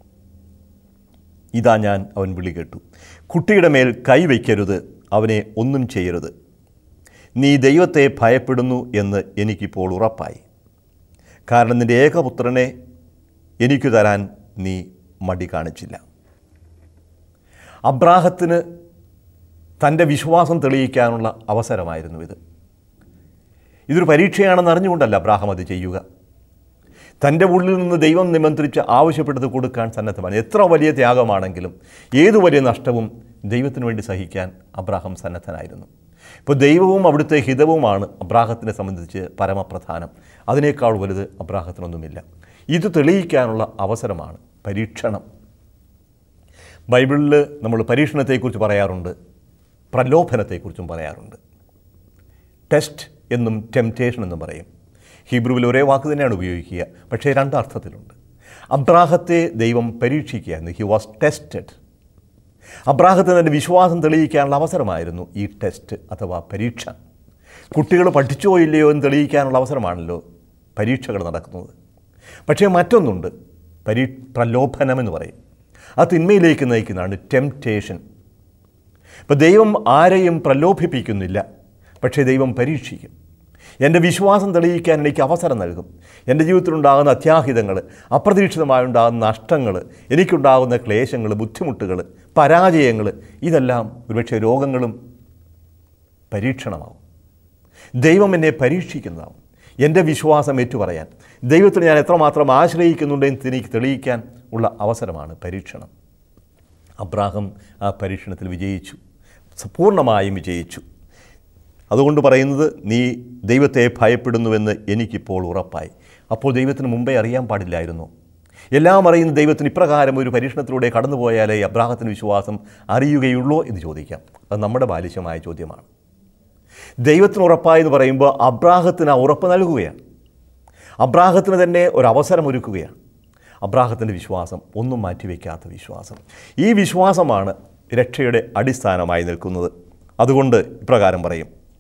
ഇതാ ഞാൻ അവൻ വിളി കേട്ടു കുട്ടിയുടെ മേൽ കൈവയ്ക്കരുത് അവനെ ഒന്നും ചെയ്യരുത് നീ ദൈവത്തെ ഭയപ്പെടുന്നു എന്ന് എനിക്കിപ്പോൾ ഉറപ്പായി കാരണം നിൻ്റെ ഏകപുത്രനെ എനിക്ക് തരാൻ നീ മടി കാണിച്ചില്ല അബ്രാഹത്തിന് തൻ്റെ വിശ്വാസം തെളിയിക്കാനുള്ള അവസരമായിരുന്നു ഇത് ഇതൊരു പരീക്ഷയാണെന്ന് അറിഞ്ഞുകൊണ്ടല്ല അബ്രാഹം അത് ചെയ്യുക തൻ്റെ ഉള്ളിൽ നിന്ന് ദൈവം നിമന്ത്രിച്ച് ആവശ്യപ്പെട്ടത് കൊടുക്കാൻ സന്നദ്ധമാണ് എത്ര വലിയ ത്യാഗമാണെങ്കിലും ഏതു വലിയ നഷ്ടവും ദൈവത്തിന് വേണ്ടി സഹിക്കാൻ അബ്രാഹം സന്നദ്ധനായിരുന്നു ഇപ്പോൾ ദൈവവും അവിടുത്തെ ഹിതവുമാണ് അബ്രാഹത്തിനെ സംബന്ധിച്ച് പരമപ്രധാനം അതിനേക്കാൾ വലുത് അബ്രാഹത്തിനൊന്നുമില്ല ഇത് തെളിയിക്കാനുള്ള അവസരമാണ് പരീക്ഷണം ബൈബിളിൽ നമ്മൾ പരീക്ഷണത്തെക്കുറിച്ച് പറയാറുണ്ട് പ്രലോഭനത്തെക്കുറിച്ചും പറയാറുണ്ട് ടെസ്റ്റ് എന്നും ടെംപ്റ്റേഷൻ എന്നും പറയും ഹീബ്രുവിൽ ഒരേ വാക്ക് തന്നെയാണ് ഉപയോഗിക്കുക പക്ഷേ രണ്ടർത്ഥത്തിലുണ്ട് അബ്രാഹത്തെ ദൈവം പരീക്ഷിക്കുകയായിരുന്നു ഹി വാസ് ടെസ്റ്റഡ് അബ്രാഹത്തിന് തൻ്റെ വിശ്വാസം തെളിയിക്കാനുള്ള അവസരമായിരുന്നു ഈ ടെസ്റ്റ് അഥവാ പരീക്ഷ കുട്ടികൾ പഠിച്ചോ ഇല്ലയോ എന്ന് തെളിയിക്കാനുള്ള അവസരമാണല്ലോ പരീക്ഷകൾ നടക്കുന്നത് പക്ഷേ മറ്റൊന്നുണ്ട് പരീ പ്രലോഭനം എന്ന് പറയും ആ തിന്മയിലേക്ക് നയിക്കുന്നതാണ് ടെംപ്റ്റേഷൻ ഇപ്പോൾ ദൈവം ആരെയും പ്രലോഭിപ്പിക്കുന്നില്ല പക്ഷേ ദൈവം പരീക്ഷിക്കും എൻ്റെ വിശ്വാസം തെളിയിക്കാൻ എനിക്ക് അവസരം നൽകും എൻ്റെ ജീവിതത്തിലുണ്ടാകുന്ന അത്യാഹിതങ്ങൾ അപ്രതീക്ഷിതമായി ഉണ്ടാകുന്ന നഷ്ടങ്ങൾ എനിക്കുണ്ടാകുന്ന ക്ലേശങ്ങൾ ബുദ്ധിമുട്ടുകൾ പരാജയങ്ങൾ ഇതെല്ലാം ഒരുപക്ഷെ രോഗങ്ങളും പരീക്ഷണമാവും ദൈവം എന്നെ പരീക്ഷിക്കുന്നതാവും എൻ്റെ വിശ്വാസം ഏറ്റുപറയാൻ ദൈവത്തിൽ ഞാൻ എത്രമാത്രം ആശ്രയിക്കുന്നുണ്ടെന്ന് എനിക്ക് തെളിയിക്കാൻ ഉള്ള അവസരമാണ് പരീക്ഷണം അബ്രാഹം ആ പരീക്ഷണത്തിൽ വിജയിച്ചു പൂർണ്ണമായും വിജയിച്ചു അതുകൊണ്ട് പറയുന്നത് നീ ദൈവത്തെ ഭയപ്പെടുന്നുവെന്ന് എനിക്കിപ്പോൾ ഉറപ്പായി അപ്പോൾ ദൈവത്തിന് മുമ്പേ അറിയാൻ പാടില്ലായിരുന്നു എല്ലാം അറിയുന്ന ദൈവത്തിന് ഇപ്രകാരം ഒരു പരീക്ഷണത്തിലൂടെ കടന്നുപോയാലേ അബ്രാഹത്തിന് വിശ്വാസം അറിയുകയുള്ളൂ എന്ന് ചോദിക്കാം അത് നമ്മുടെ ബാലിശമായ ചോദ്യമാണ് ദൈവത്തിന് ഉറപ്പായി എന്ന് പറയുമ്പോൾ അബ്രാഹത്തിന് ആ ഉറപ്പ് നൽകുകയാണ് അബ്രാഹത്തിന് തന്നെ ഒരു അവസരം ഒരുക്കുകയാണ് അബ്രാഹത്തിൻ്റെ വിശ്വാസം ഒന്നും മാറ്റിവെക്കാത്ത വിശ്വാസം ഈ വിശ്വാസമാണ് രക്ഷയുടെ അടിസ്ഥാനമായി നിൽക്കുന്നത് അതുകൊണ്ട് ഇപ്രകാരം പറയും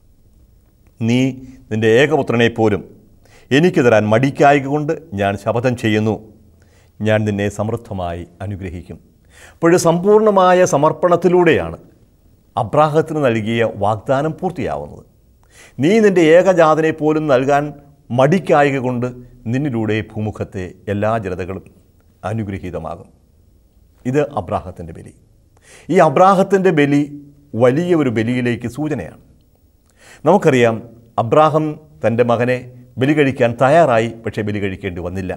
നീ നിൻ്റെ ഏകപുത്രനെ പോലും എനിക്ക് തരാൻ മടിക്കായകൊണ്ട് ഞാൻ ശപഥം ചെയ്യുന്നു ഞാൻ നിന്നെ സമൃദ്ധമായി അനുഗ്രഹിക്കും അപ്പോൾ സമ്പൂർണ്ണമായ സമർപ്പണത്തിലൂടെയാണ് അബ്രാഹത്തിന് നൽകിയ വാഗ്ദാനം പൂർത്തിയാവുന്നത് നീ നിൻ്റെ ഏകജാതനെ പോലും നൽകാൻ മടിക്കായക കൊണ്ട് നിന്നിലൂടെ ഭൂമുഖത്തെ എല്ലാ ജനതകളും അനുഗ്രഹീതമാകും ഇത് അബ്രാഹത്തിൻ്റെ ബലി ഈ അബ്രാഹത്തിൻ്റെ ബലി വലിയ ഒരു ബലിയിലേക്ക് സൂചനയാണ് നമുക്കറിയാം അബ്രാഹം തൻ്റെ മകനെ ബലി കഴിക്കാൻ തയ്യാറായി പക്ഷേ ബലി കഴിക്കേണ്ടി വന്നില്ല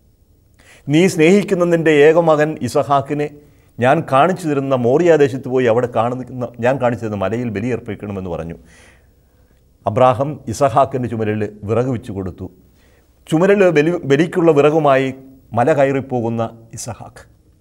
നീ സ്നേഹിക്കുന്ന നിൻ്റെ ഏകമകൻ ഇസഹാക്കിനെ ഞാൻ കാണിച്ചു തരുന്ന മോറിയാദേശത്ത് പോയി അവിടെ കാണുന്ന ഞാൻ കാണിച്ചു തരുന്ന മലയിൽ ബലിയർപ്പിക്കണമെന്ന് പറഞ്ഞു അബ്രാഹം ഇസഹാക്കിൻ്റെ ചുമലിൽ വിറക് വെച്ചു കൊടുത്തു ചുമലിൽ ബലി ബലിക്കുള്ള വിറകുമായി മല കയറിപ്പോകുന്ന ഇസഹാക്ക്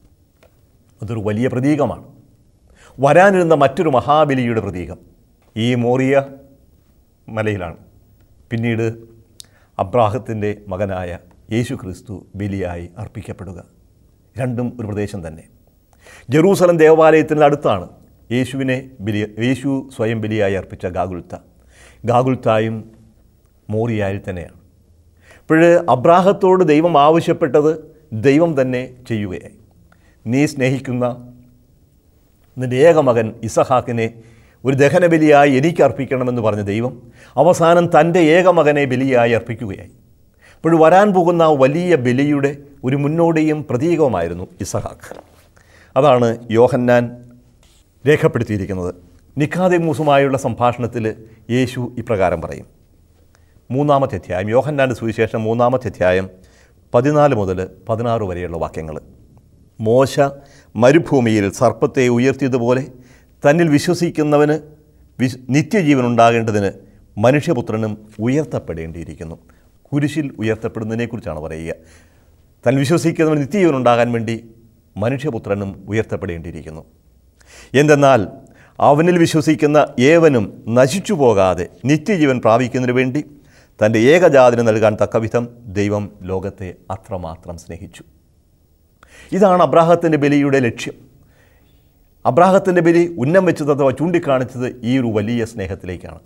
അതൊരു വലിയ പ്രതീകമാണ് വരാനിരുന്ന മറ്റൊരു മഹാബലിയുടെ പ്രതീകം ഈ മോറിയ മലയിലാണ് പിന്നീട് അബ്രാഹത്തിൻ്റെ മകനായ യേശു ക്രിസ്തു ബലിയായി അർപ്പിക്കപ്പെടുക രണ്ടും ഒരു പ്രദേശം തന്നെ ജെറൂസലം ദേവാലയത്തിൻ്റെ അടുത്താണ് യേശുവിനെ ബലി യേശു സ്വയം ബലിയായി അർപ്പിച്ച ഗാഗുൽത്ത ഗാഗുൽത്തായും മോറിയായിൽ തന്നെയാണ് അപ്പോൾ അബ്രാഹത്തോട് ദൈവം ആവശ്യപ്പെട്ടത് ദൈവം തന്നെ ചെയ്യുകയായി നീ സ്നേഹിക്കുന്ന നിൻ്റെ ഏകമകൻ ഇസഹാക്കിനെ ഒരു ദഹനബലിയായി എനിക്ക് അർപ്പിക്കണമെന്ന് പറഞ്ഞ ദൈവം അവസാനം തൻ്റെ ഏകമകനെ ബലിയായി അർപ്പിക്കുകയായി അപ്പോൾ വരാൻ പോകുന്ന ആ വലിയ ബലിയുടെ ഒരു മുന്നോടിയും പ്രതീകവുമായിരുന്നു ഇസഹാക്ക് അതാണ് യോഹന്നാൻ രേഖപ്പെടുത്തിയിരിക്കുന്നത് നിഖാദിമൂസുമായുള്ള സംഭാഷണത്തിൽ യേശു ഇപ്രകാരം പറയും മൂന്നാമത്തെ അധ്യായം യോഹന്നാൻ്റെ സുവിശേഷം മൂന്നാമത്തെ അധ്യായം പതിനാല് മുതൽ പതിനാറ് വരെയുള്ള വാക്യങ്ങൾ മോശ മരുഭൂമിയിൽ സർപ്പത്തെ ഉയർത്തിയതുപോലെ തന്നിൽ വിശ്വസിക്കുന്നവന് വിശ് നിത്യജീവൻ ഉണ്ടാകേണ്ടതിന് മനുഷ്യപുത്രനും ഉയർത്തപ്പെടേണ്ടിയിരിക്കുന്നു കുരിശിൽ ഉയർത്തപ്പെടുന്നതിനെക്കുറിച്ചാണ് പറയുക താൻ വിശ്വസിക്കുന്നവന് നിത്യജീവൻ ഉണ്ടാകാൻ വേണ്ടി മനുഷ്യപുത്രനും ഉയർത്തപ്പെടേണ്ടിയിരിക്കുന്നു എന്തെന്നാൽ അവനിൽ വിശ്വസിക്കുന്ന ഏവനും നശിച്ചു പോകാതെ നിത്യജീവൻ പ്രാപിക്കുന്നതിന് വേണ്ടി തൻ്റെ ഏകജാതിന് നൽകാൻ തക്കവിധം ദൈവം ലോകത്തെ അത്രമാത്രം സ്നേഹിച്ചു ഇതാണ് അബ്രാഹത്തിൻ്റെ ബലിയുടെ ലക്ഷ്യം അബ്രാഹത്തിൻ്റെ ബലി ഉന്നം വെച്ചത് അഥവാ ചൂണ്ടിക്കാണിച്ചത് ഈ ഒരു വലിയ സ്നേഹത്തിലേക്കാണ്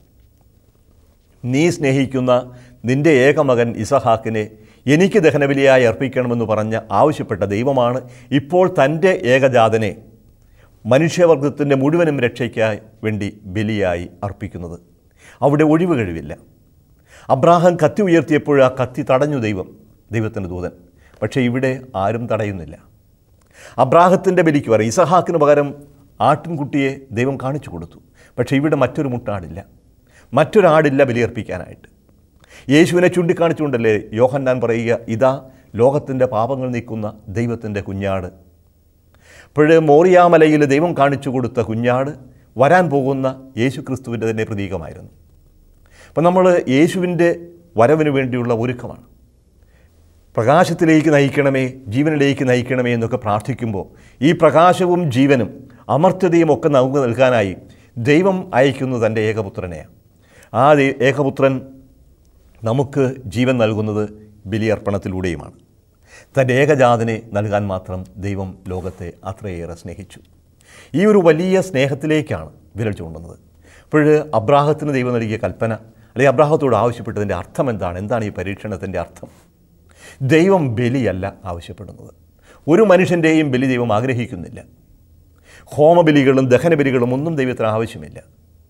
നീ സ്നേഹിക്കുന്ന നിന്റെ ഏകമകൻ ഇസഹാക്കിനെ എനിക്ക് ദഹനബലിയായി അർപ്പിക്കണമെന്ന് പറഞ്ഞ് ആവശ്യപ്പെട്ട ദൈവമാണ് ഇപ്പോൾ തൻ്റെ ഏകജാതനെ മനുഷ്യവർഗത്തിൻ്റെ മുഴുവനും രക്ഷയ്ക്കായി വേണ്ടി ബലിയായി അർപ്പിക്കുന്നത് അവിടെ ഒഴിവ് കഴിവില്ല അബ്രാഹം കത്തി ഉയർത്തിയപ്പോൾ ആ കത്തി തടഞ്ഞു ദൈവം ദൈവത്തിൻ്റെ ദൂതൻ പക്ഷേ ഇവിടെ ആരും തടയുന്നില്ല അബ്രാഹത്തിൻ്റെ ബലിക്ക് പറയും ഇസഹാക്കിന് പകരം ആട്ടിൻകുട്ടിയെ ദൈവം കാണിച്ചു കൊടുത്തു പക്ഷേ ഇവിടെ മറ്റൊരു മുട്ടാടില്ല മറ്റൊരാടില്ല ബലിയർപ്പിക്കാനായിട്ട് യേശുവിനെ ചൂണ്ടിക്കാണിച്ചുകൊണ്ടല്ലേ യോഹന്നാൻ പറയുക ഇതാ ലോകത്തിൻ്റെ പാപങ്ങൾ നീക്കുന്ന ദൈവത്തിൻ്റെ കുഞ്ഞാട് അപ്പോൾ മോറിയാമലയിൽ ദൈവം കാണിച്ചു കൊടുത്ത കുഞ്ഞാട് വരാൻ പോകുന്ന യേശു ക്രിസ്തുവിൻ്റെ തന്നെ പ്രതീകമായിരുന്നു അപ്പം നമ്മൾ യേശുവിൻ്റെ വരവിന് വേണ്ടിയുള്ള ഒരുക്കമാണ് പ്രകാശത്തിലേക്ക് നയിക്കണമേ ജീവനിലേക്ക് നയിക്കണമേ എന്നൊക്കെ പ്രാർത്ഥിക്കുമ്പോൾ ഈ പ്രകാശവും ജീവനും അമർത്യതയും ഒക്കെ നമുക്ക് നൽകാനായി ദൈവം അയക്കുന്നത് തൻ്റെ ഏകപുത്രനെയാണ് ആ ദൈ- ഏകപുത്രൻ നമുക്ക് ജീവൻ നൽകുന്നത് ബലിയർപ്പണത്തിലൂടെയുമാണ് തൻ്റെ ഏകജാതനെ നൽകാൻ മാത്രം ദൈവം ലോകത്തെ അത്രയേറെ സ്നേഹിച്ചു ഈ ഒരു വലിയ സ്നേഹത്തിലേക്കാണ് വിരൽ ചൂണ്ടുന്നത് അപ്പോൾ അബ്രാഹത്തിന് ദൈവം നൽകിയ കൽപ്പന അല്ലെങ്കിൽ അബ്രാഹത്തോട് ആവശ്യപ്പെട്ടതിൻ്റെ അർത്ഥം എന്താണ് എന്താണ് ഈ പരീക്ഷണത്തിൻ്റെ അർത്ഥം ദൈവം ബലിയല്ല ആവശ്യപ്പെടുന്നത് ഒരു മനുഷ്യൻ്റെയും ബലി ദൈവം ആഗ്രഹിക്കുന്നില്ല ഹോമബലികളും ദഹനബലികളും ഒന്നും ദൈവത്തിന് ആവശ്യമില്ല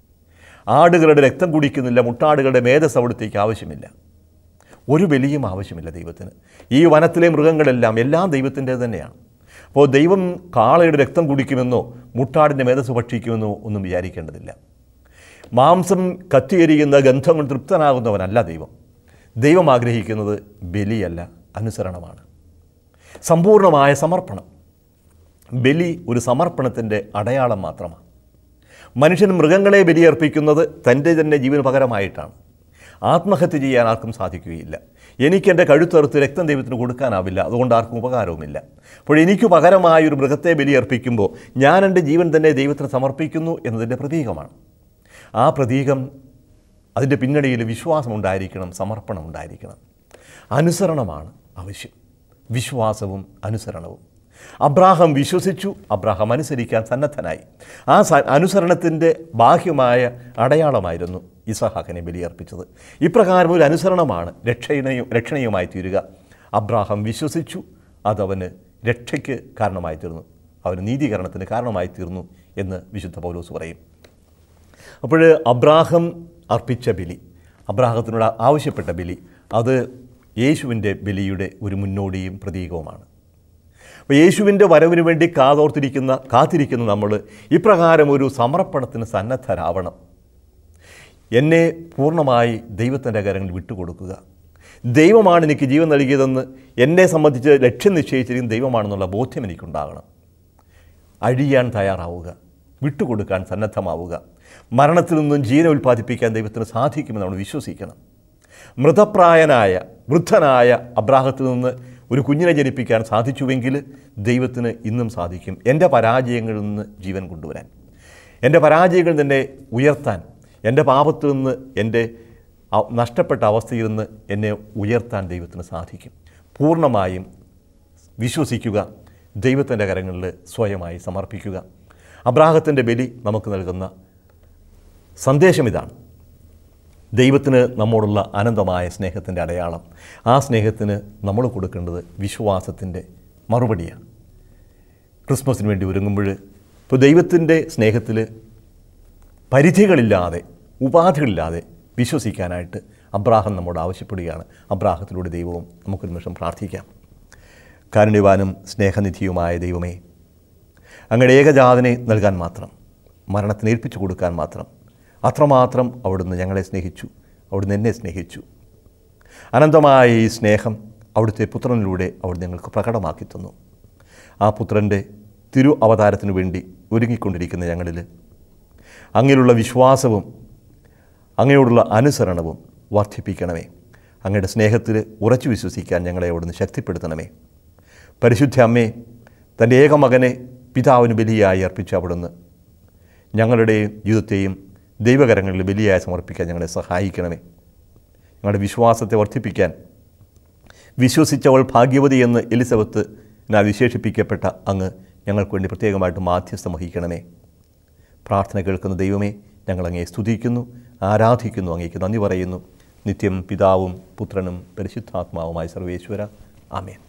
ആടുകളുടെ രക്തം കുടിക്കുന്നില്ല മുട്ടാടുകളുടെ മേധസ് അവിടത്തേക്ക് ആവശ്യമില്ല ഒരു ബലിയും ആവശ്യമില്ല ദൈവത്തിന് ഈ വനത്തിലെ മൃഗങ്ങളെല്ലാം എല്ലാം ദൈവത്തിൻ്റെ തന്നെയാണ് അപ്പോൾ ദൈവം കാളയുടെ രക്തം കുടിക്കുമെന്നോ മുട്ടാടിൻ്റെ മേധസ് ഭക്ഷിക്കുമെന്നോ ഒന്നും വിചാരിക്കേണ്ടതില്ല മാംസം കത്തിയെരിയുന്ന ഗന്ധം കൊണ്ട് തൃപ്തനാകുന്നവനല്ല ദൈവം ദൈവം ആഗ്രഹിക്കുന്നത് ബലിയല്ല അനുസരണമാണ് സമ്പൂർണ്ണമായ സമർപ്പണം ബലി ഒരു സമർപ്പണത്തിൻ്റെ അടയാളം മാത്രമാണ് മനുഷ്യൻ മൃഗങ്ങളെ ബലിയർപ്പിക്കുന്നത് തൻ്റെ തന്നെ ജീവന് പകരമായിട്ടാണ് ആത്മഹത്യ ചെയ്യാൻ ആർക്കും സാധിക്കുകയില്ല എനിക്ക് എൻ്റെ കഴുത്തറുത്ത് രക്തം ദൈവത്തിന് കൊടുക്കാനാവില്ല അതുകൊണ്ട് ആർക്കും ഉപകാരവുമില്ല അപ്പോൾ എനിക്ക് പകരമായ ഒരു മൃഗത്തെ ബലിയർപ്പിക്കുമ്പോൾ ഞാൻ എൻ്റെ ജീവൻ തന്നെ ദൈവത്തിന് സമർപ്പിക്കുന്നു എന്നതിൻ്റെ പ്രതീകമാണ് ആ പ്രതീകം അതിൻ്റെ പിന്നണിയിൽ വിശ്വാസമുണ്ടായിരിക്കണം സമർപ്പണം ഉണ്ടായിരിക്കണം അനുസരണമാണ് ആവശ്യം വിശ്വാസവും അനുസരണവും അബ്രാഹം വിശ്വസിച്ചു അബ്രാഹം അനുസരിക്കാൻ സന്നദ്ധനായി ആ സ അനുസരണത്തിൻ്റെ ബാഹ്യമായ അടയാളമായിരുന്നു ഇസഹാക്കിനെ ബലിയർപ്പിച്ചത് ഇപ്രകാരം ഒരു അനുസരണമാണ് രക്ഷണയും രക്ഷണീയമായി തീരുക അബ്രാഹം വിശ്വസിച്ചു അതവന് രക്ഷയ്ക്ക് കാരണമായി തീർന്നു അവന് നീതീകരണത്തിന് കാരണമായി തീർന്നു എന്ന് വിശുദ്ധ പൗലോസ് പറയും അപ്പോൾ അബ്രാഹം അർപ്പിച്ച ബലി അബ്രാഹത്തിനോട് ആവശ്യപ്പെട്ട ബലി അത് യേശുവിൻ്റെ ബലിയുടെ ഒരു മുന്നോടിയും പ്രതീകവുമാണ് അപ്പോൾ യേശുവിൻ്റെ വരവിന് വേണ്ടി കാതോർത്തിരിക്കുന്ന കാത്തിരിക്കുന്ന നമ്മൾ ഇപ്രകാരം ഒരു സമർപ്പണത്തിന് സന്നദ്ധരാവണം എന്നെ പൂർണ്ണമായി ദൈവത്തിൻ്റെ കരങ്ങളിൽ വിട്ടുകൊടുക്കുക ദൈവമാണ് എനിക്ക് ജീവൻ നൽകിയതെന്ന് എന്നെ സംബന്ധിച്ച് ലക്ഷ്യം നിശ്ചയിച്ചിരിക്കുന്ന ദൈവമാണെന്നുള്ള ബോധ്യം എനിക്കുണ്ടാകണം അഴിയാൻ തയ്യാറാവുക വിട്ടുകൊടുക്കാൻ സന്നദ്ധമാവുക മരണത്തിൽ നിന്നും ജീവൻ ഉൽപ്പാദിപ്പിക്കാൻ ദൈവത്തിന് സാധിക്കുമെന്ന് നമ്മൾ വിശ്വസിക്കണം മൃതപ്രായനായ വൃദ്ധനായ അബ്രാഹത്തിൽ നിന്ന് ഒരു കുഞ്ഞിനെ ജനിപ്പിക്കാൻ സാധിച്ചുവെങ്കിൽ ദൈവത്തിന് ഇന്നും സാധിക്കും എൻ്റെ പരാജയങ്ങളിൽ നിന്ന് ജീവൻ കൊണ്ടുവരാൻ എൻ്റെ പരാജയങ്ങൾ തന്നെ ഉയർത്താൻ എൻ്റെ പാപത്തിൽ നിന്ന് എൻ്റെ അ- നഷ്ടപ്പെട്ട അവസ്ഥയിൽ നിന്ന് എന്നെ ഉയർത്താൻ ദൈവത്തിന് സാധിക്കും പൂർണ്ണമായും വിശ്വസിക്കുക ദൈവത്തിൻ്റെ കരങ്ങളിൽ സ്വയമായി സമർപ്പിക്കുക അബ്രാഹത്തിൻ്റെ ബലി നമുക്ക് നൽകുന്ന സന്ദേശം ഇതാണ് ദൈവത്തിന് നമ്മോടുള്ള അനന്തമായ സ്നേഹത്തിൻ്റെ അടയാളം ആ സ്നേഹത്തിന് നമ്മൾ കൊടുക്കേണ്ടത് വിശ്വാസത്തിൻ്റെ മറുപടിയാണ് ക്രിസ്മസിന് വേണ്ടി ഒരുങ്ങുമ്പോൾ ഇപ്പോൾ ദൈവത്തിൻ്റെ സ്നേഹത്തിൽ പരിധികളില്ലാതെ ഉപാധികളില്ലാതെ വിശ്വസിക്കാനായിട്ട് അബ്രാഹം നമ്മോട് ആവശ്യപ്പെടുകയാണ് അബ്രാഹത്തിലൂടെ ദൈവവും നമുക്കൊരു നിമിഷം പ്രാർത്ഥിക്കാം കാരുണ്യവാനും സ്നേഹനിധിയുമായ ദൈവമേ അങ്ങയുടെ ഏകജാതനെ നൽകാൻ മാത്രം മരണത്തിന് ഏൽപ്പിച്ചു കൊടുക്കാൻ മാത്രം അത്രമാത്രം അവിടുന്ന് ഞങ്ങളെ സ്നേഹിച്ചു അവിടുന്ന് എന്നെ സ്നേഹിച്ചു അനന്തമായ ഈ സ്നേഹം അവിടുത്തെ പുത്രനിലൂടെ അവിടുന്ന് ഞങ്ങൾക്ക് പ്രകടമാക്കി തന്നു ആ പുത്രൻ്റെ തിരു അവതാരത്തിനു വേണ്ടി ഒരുങ്ങിക്കൊണ്ടിരിക്കുന്ന ഞങ്ങളിൽ അങ്ങിലുള്ള വിശ്വാസവും അങ്ങയോടുള്ള അനുസരണവും വർദ്ധിപ്പിക്കണമേ അങ്ങയുടെ സ്നേഹത്തിൽ ഉറച്ചു വിശ്വസിക്കാൻ ഞങ്ങളെ അവിടുന്ന് ശക്തിപ്പെടുത്തണമേ പരിശുദ്ധ അമ്മേ തൻ്റെ ഏകമകനെ പിതാവിന് ബലിയായി അർപ്പിച്ച അവിടുന്ന് ഞങ്ങളുടെ ജീവിതത്തെയും ദൈവകരങ്ങളിൽ ബലിയായി സമർപ്പിക്കാൻ ഞങ്ങളെ സഹായിക്കണമേ ഞങ്ങളുടെ വിശ്വാസത്തെ വർദ്ധിപ്പിക്കാൻ വിശ്വസിച്ചവൾ ഭാഗ്യവതി എന്ന് എലിസബത്ത് ഞാൻ വിശേഷിപ്പിക്കപ്പെട്ട അങ്ങ് ഞങ്ങൾക്ക് വേണ്ടി പ്രത്യേകമായിട്ട് മാധ്യസ്ഥം വഹിക്കണമേ പ്രാർത്ഥന കേൾക്കുന്ന ദൈവമേ ഞങ്ങൾ അങ്ങേ സ്തുതിക്കുന്നു ആരാധിക്കുന്നു അങ്ങേക്ക് നന്ദി പറയുന്നു നിത്യം പിതാവും പുത്രനും പരിശുദ്ധാത്മാവുമായ സർവേശ്വര ആമേൻ